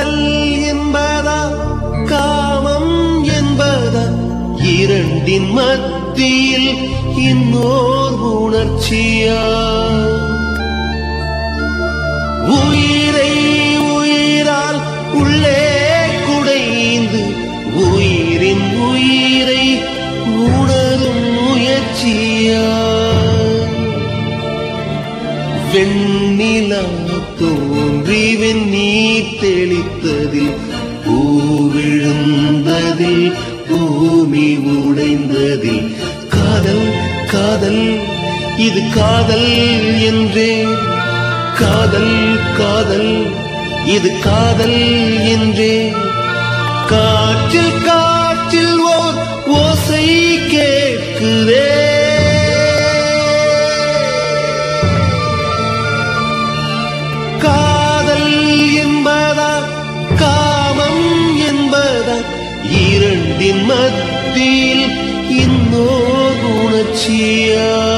காதல் என்பதா காமம் என்பதா இரண்டின் மத்தியில் இன்னோர் உணர்ச்சியா உயிரை உயிரால் உள்ளே குடைந்து உயிரின் உயிரை உணரும் முயற்சியா வெண்ணிலா தோன்றி வெந்நீர் தெளித்ததில் பூ விழுந்ததில் பூமி உடைந்ததில் காதல் காதல் இது காதல் என்றே காதல் காதல் இது காதல் என்றே காற்றில் காற்றில் ஓர் ஓசை கேட்குதே காதல் என்பதா காமம் என்பதா இரண்டின் மத்தியில் இன்னோர் உணர்ச்சியா